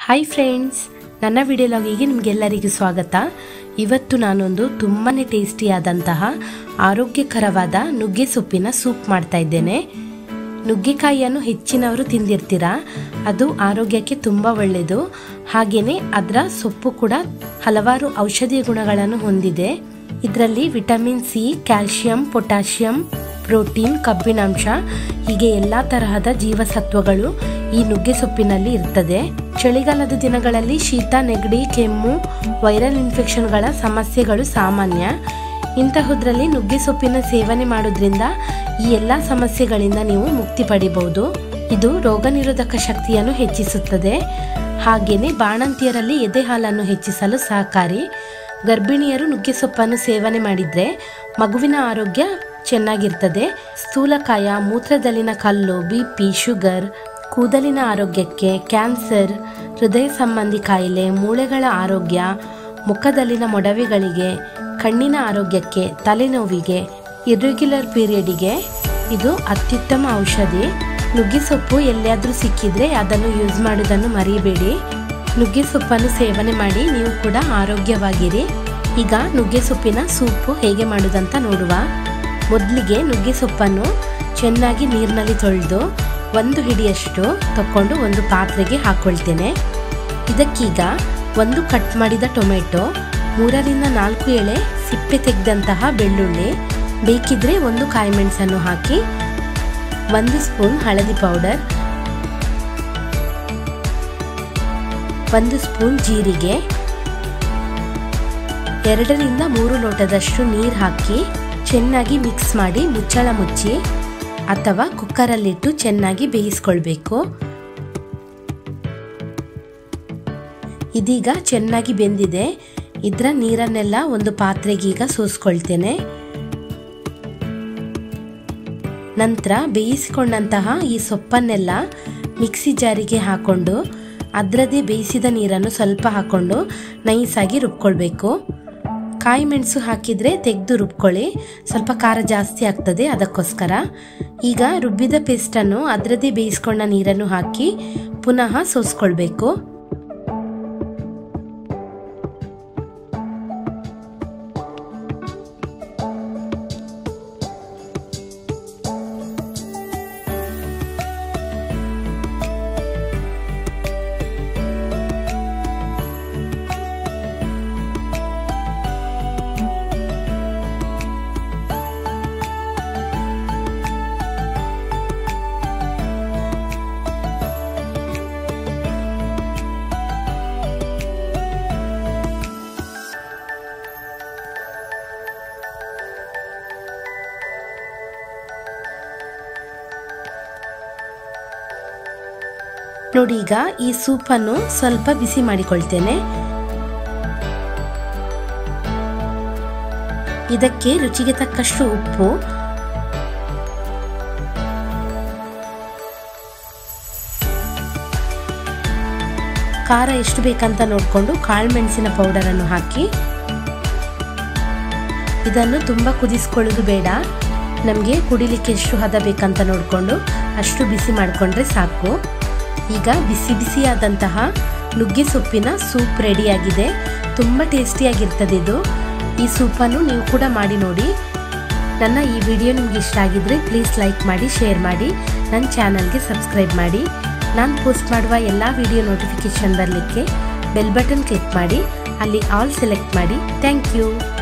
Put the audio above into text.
hi friends ನನ್ನ video ಲಾಗಿಗೆ ನಿಮಗೆಲ್ಲರಿಗೂ ಸ್ವಾಗತ ಇವತ್ತು ನಾನೊಂದು ತುಂಬಾ ಟೇಸ್ಟಿಯಾದಂತಹ ಆರೋಗ್ಯಕರವಾದ ನುಗ್ಗೆ ಸೊಪ್ಪಿನ ಸೂಪ್ ಮಾಡ್ತಾ ಇದ್ದೇನೆ ನುಗ್ಗೆಕಾಯಿಯನ್ನು ಹೆಚ್ಚಿನವರು ತಿಂದಿರ್ತೀರಾ ಅದು ಆರೋಗ್ಯಕ್ಕೆ ತುಂಬ ಒಳ್ಳೆಯದು ಹಾಗೆಯೇ ಅದರ ಸೊಪ್ಪು ಕೂಡ ಹಲವಾರು ಔಷಧೀಯ ಗುಣಗಳನ್ನು ಹೊಂದಿದೆ ಇದರಲ್ಲಿ vitamin C calcium potassium protein ಕಬ್ಬಿನಾಂಶ ಹೀಗೆ ಎಲ್ಲ ತರಹದ ಜೀವಸತ್ವಗಳು ಈ ನುಗ್ಗೆ ಸೊಪ್ಪಿನಲ್ಲಿ ಇರ್ತದೆ ಚಳಿಗಾಲದ ದಿನಗಳಲ್ಲಿ ಶೀತ ನೆಗಡಿ ಕೆಮ್ಮು ವೈರಲ್ ಇನ್ಫೆಕ್ಷನ್ಗಳ ಸಮಸ್ಯೆಗಳು ಸಾಮಾನ್ಯ ಇಂತಹುದ್ರಲ್ಲಿ ನುಗ್ಗೆ ಸೊಪ್ಪಿನ ಸೇವನೆ ಮಾಡೋದ್ರಿಂದ ಈ ಎಲ್ಲ ಸಮಸ್ಯೆಗಳಿಂದ ನೀವು ಮುಕ್ತಿ ಪಡಿಬಹುದು ಇದು ರೋಗ ನಿರೋಧಕ ಶಕ್ತಿಯನ್ನು ಹೆಚ್ಚಿಸುತ್ತದೆ ಹಾಗೆಯೇ ಬಾಣಂತಿಯರಲ್ಲಿ ಎದೆ ಹಾಲನ್ನು ಹೆಚ್ಚಿಸಲು ಸಹಕಾರಿ ಗರ್ಭಿಣಿಯರು ನುಗ್ಗೆ ಸೊಪ್ಪನ್ನು ಸೇವನೆ ಮಾಡಿದರೆ ಮಗುವಿನ ಆರೋಗ್ಯ ಚೆನ್ನಾಗಿರ್ತದೆ ಸ್ಥೂಲಕಾಯ ಮೂತ್ರದಲ್ಲಿನ ಕಲ್ಲು ಬಿ ಪಿ ಶುಗರ್ ಕೂದಲಿನ ಆರೋಗ್ಯಕ್ಕೆ ಕ್ಯಾನ್ಸರ್ ಹೃದಯ ಸಂಬಂಧಿ ಕಾಯಿಲೆ ಮೂಳೆಗಳ ಆರೋಗ್ಯ ಮುಖದಲ್ಲಿನ ಮೊಡವೆಗಳಿಗೆ ಕಣ್ಣಿನ ಆರೋಗ್ಯಕ್ಕೆ ತಲೆನೋವಿಗೆ ಇರ್ರೆಗ್ಯುಲರ್ ಪೀರಿಯಡಿಗೆ ಇದು ಅತ್ಯುತ್ತಮ ಔಷಧಿ ನುಗ್ಗೆ ಸೊಪ್ಪು ಎಲ್ಲಿಯಾದರೂ ಸಿಕ್ಕಿದ್ರೆ ಅದನ್ನು ಯೂಸ್ ಮಾಡೋದನ್ನು ಮರಿಬೇಡಿ ನುಗ್ಗೆ ಸೊಪ್ಪನ್ನು ಸೇವನೆ ಮಾಡಿ ನೀವು ಕೂಡ ಆರೋಗ್ಯವಾಗಿರಿ ಈಗ ನುಗ್ಗೆ ಸೊಪ್ಪಿನ ಸೂಪು ಹೇಗೆ ಮಾಡೋದಂತ ನೋಡುವ ಮೊದಲಿಗೆ ನುಗ್ಗೆ ಸೊಪ್ಪನ್ನು ಚೆನ್ನಾಗಿ ನೀರಿನಲ್ಲಿ ತೊಳೆದು ಒಂದು ಹಿಡಿಯಷ್ಟು ತಕೊಂಡು ಒಂದು ಪಾತ್ರೆಗೆ ಹಾಕ್ಕೊಳ್ತೇನೆ ಇದಕ್ಕೀಗ ಒಂದು ಕಟ್ ಮಾಡಿದ ಟೊಮೆಟೊ ಮೂರರಿಂದ ನಾಲ್ಕು ಎಳೆ ಸಿಪ್ಪೆ ತೆಗೆದಂತಹ ಬೆಳ್ಳುಳ್ಳಿ ಬೇಕಿದ್ರೆ ಒಂದು ಕಾಯಿ ಮೆಣಸನ್ನು ಹಾಕಿ ಒಂದು ಸ್ಪೂನ್ ಹಳದಿ ಪೌಡರ್ ಒಂದು ಸ್ಪೂನ್ ಜೀರಿಗೆ ಎರಡರಿಂದ ಮೂರು ಲೋಟದಷ್ಟು ನೀರು ಹಾಕಿ ಚೆನ್ನಾಗಿ ಮಿಕ್ಸ್ ಮಾಡಿ ಮುಚ್ಚಳ ಮುಚ್ಚಿ ಅಥವಾ ಕುಕ್ಕರಲ್ಲಿಟ್ಟು ಚೆನ್ನಾಗಿ ಬೇಯಿಸ್ಕೊಳ್ಬೇಕು ಇದೀಗ ಚೆನ್ನಾಗಿ ಬೆಂದಿದೆ ಇದರ ನೀರನ್ನೆಲ್ಲ ಒಂದು ಪಾತ್ರೆಗೆ ಈಗ ಸೋಸ್ಕೊಳ್ತೇನೆ ನಂತರ ಬೇಯಿಸಿಕೊಂಡಂತಹ ಈ ಸೊಪ್ಪನ್ನೆಲ್ಲ ಮಿಕ್ಸಿ ಜಾರಿಗೆ ಹಾಕೊಂಡು ಅದರದೇ ಬೇಯಿಸಿದ ನೀರನ್ನು ಸ್ವಲ್ಪ ಹಾಕೊಂಡು ನೈಸಾಗಿ ರುಬ್ಕೊಳ್ಬೇಕು ಕಾಯಿ ಮೆಣಸು ಹಾಕಿದರೆ ತೆಗೆದು ರುಬ್ಕೊಳ್ಳಿ ಸ್ವಲ್ಪ ಖಾರ ಜಾಸ್ತಿ ಆಗ್ತದೆ ಅದಕ್ಕೋಸ್ಕರ ಈಗ ರುಬ್ಬಿದ ಪೇಸ್ಟನ್ನು ಅದರದೇ ಬೇಯಿಸ್ಕೊಂಡ ನೀರನ್ನು ಹಾಕಿ ಪುನಃ ಸೋಸ್ಕೊಳ್ಬೇಕು ನೋಡಿ ಈಗ ಈ ಸೂಪನ್ನು ಸ್ವಲ್ಪ ಬಿಸಿ ಮಾಡಿಕೊಳ್ತೇನೆ ಇದಕ್ಕೆ ರುಚಿಗೆ ತಕ್ಕಷ್ಟು ಉಪ್ಪು ಖಾರ ಎಷ್ಟು ಬೇಕಂತ ನೋಡಿಕೊಂಡು ಕಾಳುಮೆಣಸಿನ ಪೌಡರನ್ನು ಹಾಕಿ ಇದನ್ನು ತುಂಬ ಕುದಿಸ್ಕೊಳ್ಳೋದು ಬೇಡ ನಮಗೆ ಕುಡಿಲಿಕ್ಕೆ ಎಷ್ಟು ಹದ ಬೇಕಂತ ನೋಡಿಕೊಂಡು ಅಷ್ಟು ಬಿಸಿ ಮಾಡಿಕೊಂಡ್ರೆ ಸಾಕು ಈಗ ಬಿಸಿ ಬಿಸಿಯಾದಂತಹ ನುಗ್ಗೆ ಸೊಪ್ಪಿನ ಸೂಪ್ ರೆಡಿಯಾಗಿದೆ ತುಂಬ ಟೇಸ್ಟಿಯಾಗಿರ್ತದೆ ಇದು ಈ ಸೂಪನ್ನು ನೀವು ಕೂಡ ಮಾಡಿ ನೋಡಿ ನನ್ನ ಈ ವಿಡಿಯೋ ನಿಮ್ಗೆ ಇಷ್ಟ ಆಗಿದ್ರೆ ಪ್ಲೀಸ್ ಲೈಕ್ ಮಾಡಿ ಶೇರ್ ಮಾಡಿ ನನ್ನ ಚಾನಲ್ಗೆ ಸಬ್ಸ್ಕ್ರೈಬ್ ಮಾಡಿ ನಾನು ಪೋಸ್ಟ್ ಮಾಡುವ ಎಲ್ಲ ವಿಡಿಯೋ ನೋಟಿಫಿಕೇಷನ್ ಬರಲಿಕ್ಕೆ ಬೆಲ್ ಬಟನ್ ಕ್ಲಿಕ್ ಮಾಡಿ ಅಲ್ಲಿ ಆಲ್ ಸೆಲೆಕ್ಟ್ ಮಾಡಿ ಥ್ಯಾಂಕ್ ಯು